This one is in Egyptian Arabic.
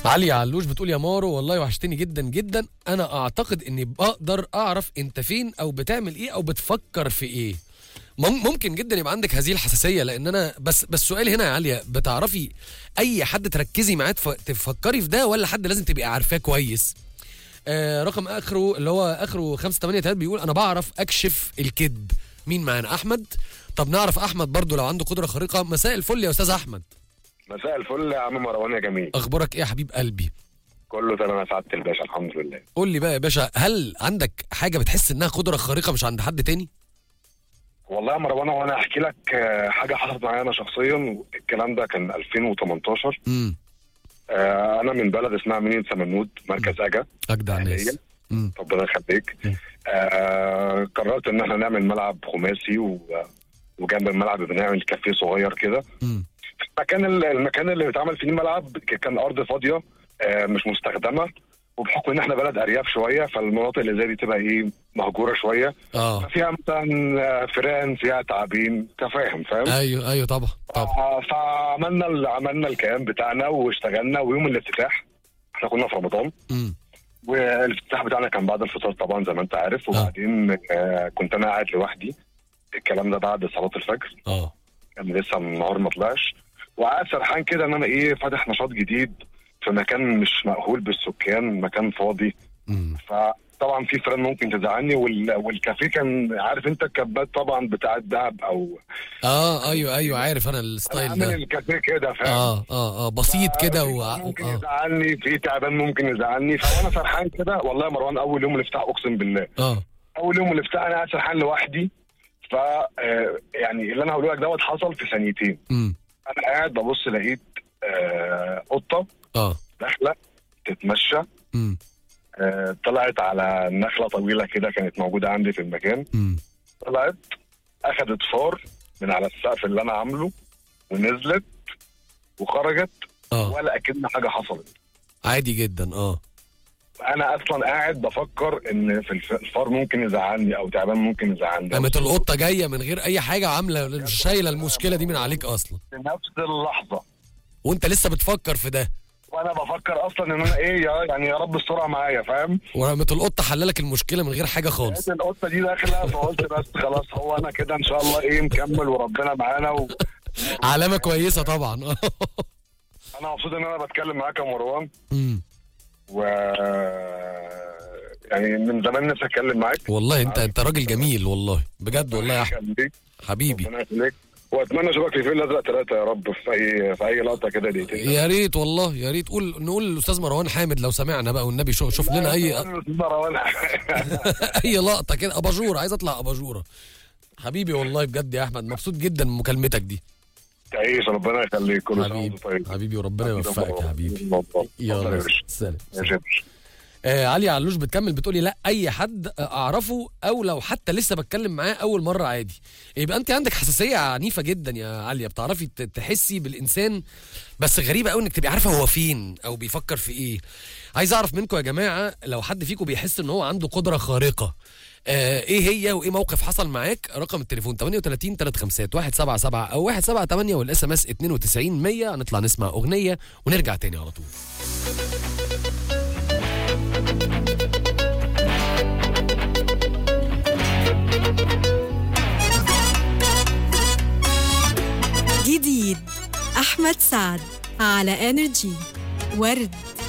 علي علوش بتقول يا مارو والله وحشتني جدا جدا انا اعتقد اني بقدر اعرف انت فين او بتعمل ايه او بتفكر في ايه مم- ممكن جدا يبقى عندك هذه الحساسيه لان انا بس بس السؤال هنا يا عليا بتعرفي اي حد تركزي معاه تف- تفكري في ده ولا حد لازم تبقي عارفاه كويس آه رقم اخره اللي هو اخره 583 بيقول انا بعرف اكشف الكذب مين معانا احمد طب نعرف احمد برضو لو عنده قدره خارقه مساء الفل يا استاذ احمد مساء الفل يا عم مروان يا جميل اخبارك ايه يا حبيب قلبي كله تمام يا سعاده الباشا الحمد لله قول لي بقى يا باشا هل عندك حاجه بتحس انها قدره خارقه مش عند حد تاني والله يا مروان وانا احكي لك آه، حاجه حصلت معايا انا شخصيا الكلام ده كان 2018 امم آه، انا من بلد اسمها منين سمنود مركز اجا اجدع ناس أهلية. امم ربنا يخليك مم. آه، قررت ان احنا نعمل ملعب خماسي و وجنب الملعب بنعمل كافيه صغير كده امم المكان المكان اللي اتعمل فيه الملعب ك- كان ارض فاضيه آه، مش مستخدمه وبحكم ان احنا بلد ارياف شويه فالمناطق اللي زي دي تبقى ايه مهجوره شويه اه فيها مثلا آه، فيران فيها تعابين انت فاهم فاهم ايوه ايوه طبعا طبعا آه، فعملنا ال- عملنا الكيان بتاعنا واشتغلنا ويوم الافتتاح احنا كنا في رمضان امم والافتتاح بتاعنا كان بعد الفطار طبعا زي ما انت عارف وبعدين آه كنت انا قاعد لوحدي الكلام ده بعد صلاه الفجر اه كان لسه النهار ما طلعش وقاعد سرحان كده ان انا ايه فاتح نشاط جديد في مكان مش مأهول بالسكان مكان فاضي امم فطبعا في فران ممكن تزعلني وال... والكافيه كان عارف انت الكبات طبعا بتاع الدهب او اه ايوه ايوه عارف انا انا الستايل عامل ده الكافيه كده فاهم اه اه اه بسيط كده في و... ممكن آه. يزعلني في تعبان ممكن يزعلني فانا سرحان كده والله يا مروان اول يوم الافتتاح اقسم بالله اه اول يوم الافتتاح انا قاعد سرحان لوحدي ف آه، يعني اللي انا هقوله لك دوت حصل في ثانيتين امم انا قاعد ببص لقيت آه، قطه اه داخله تتمشى امم آه، طلعت على نخله طويله كده كانت موجوده عندي في المكان امم طلعت اخذت فار من على السقف اللي انا عامله ونزلت وخرجت اه ولا اكن حاجه حصلت عادي جدا اه انا اصلا قاعد بفكر ان في الف- الفار ممكن يزعلني او تعبان ممكن يزعلني قامت القطه جايه من غير اي حاجه عامله شايله المشكله دي من عليك اصلا في نفس اللحظه وانت لسه بتفكر في ده وانا بفكر اصلا ان انا ايه يا يعني يا رب السرعه معايا فاهم وقامت القطه حللك المشكله من غير حاجه خالص لقيت القطه دي داخله فقلت بس خلاص هو انا كده ان شاء الله ايه مكمل وربنا معانا و... علامه كويسه طبعا انا مبسوط ان انا بتكلم معاك يا مروان امم و يعني من زمان نفسي اتكلم معاك والله انت انت راجل جميل والله بجد والله يا احمد خليك حبيبي ربنا يخليك واتمنى اشوفك في الفيل الازرق ثلاثه يا رب في اي في اي لقطه كده دقيقتين يا ريت والله يا ريت قول نقول للاستاذ مروان حامد لو سمعنا بقى والنبي شوف, شوف لنا اي اي لقطه كده اباجوره عايز اطلع اباجوره حبيبي والله بجد يا احمد مبسوط جدا من مكالمتك دي تعيش ربنا يخليك كل سنه حبيبي وانت طيب حبيبي وربنا يوفقك يا حبيبي اتفضل. يلا اتفضل يا باشا. سلام يا شبش. آه علي علوش بتكمل بتقولي لا اي حد اعرفه او لو حتى لسه بتكلم معاه اول مره عادي يبقى انت عندك حساسيه عنيفه جدا يا عليا بتعرفي ت- تحسي بالانسان بس غريبه قوي انك تبقي عارفه هو فين او بيفكر في ايه عايز اعرف منكم يا جماعه لو حد فيكم بيحس ان هو عنده قدره خارقه آه ايه هي وايه موقف حصل معاك رقم التليفون 38 35 177 او 178 والاس ام اس 92 100 هنطلع نسمع اغنيه ونرجع تاني على طول جديد أحمد سعد على انرجي ورد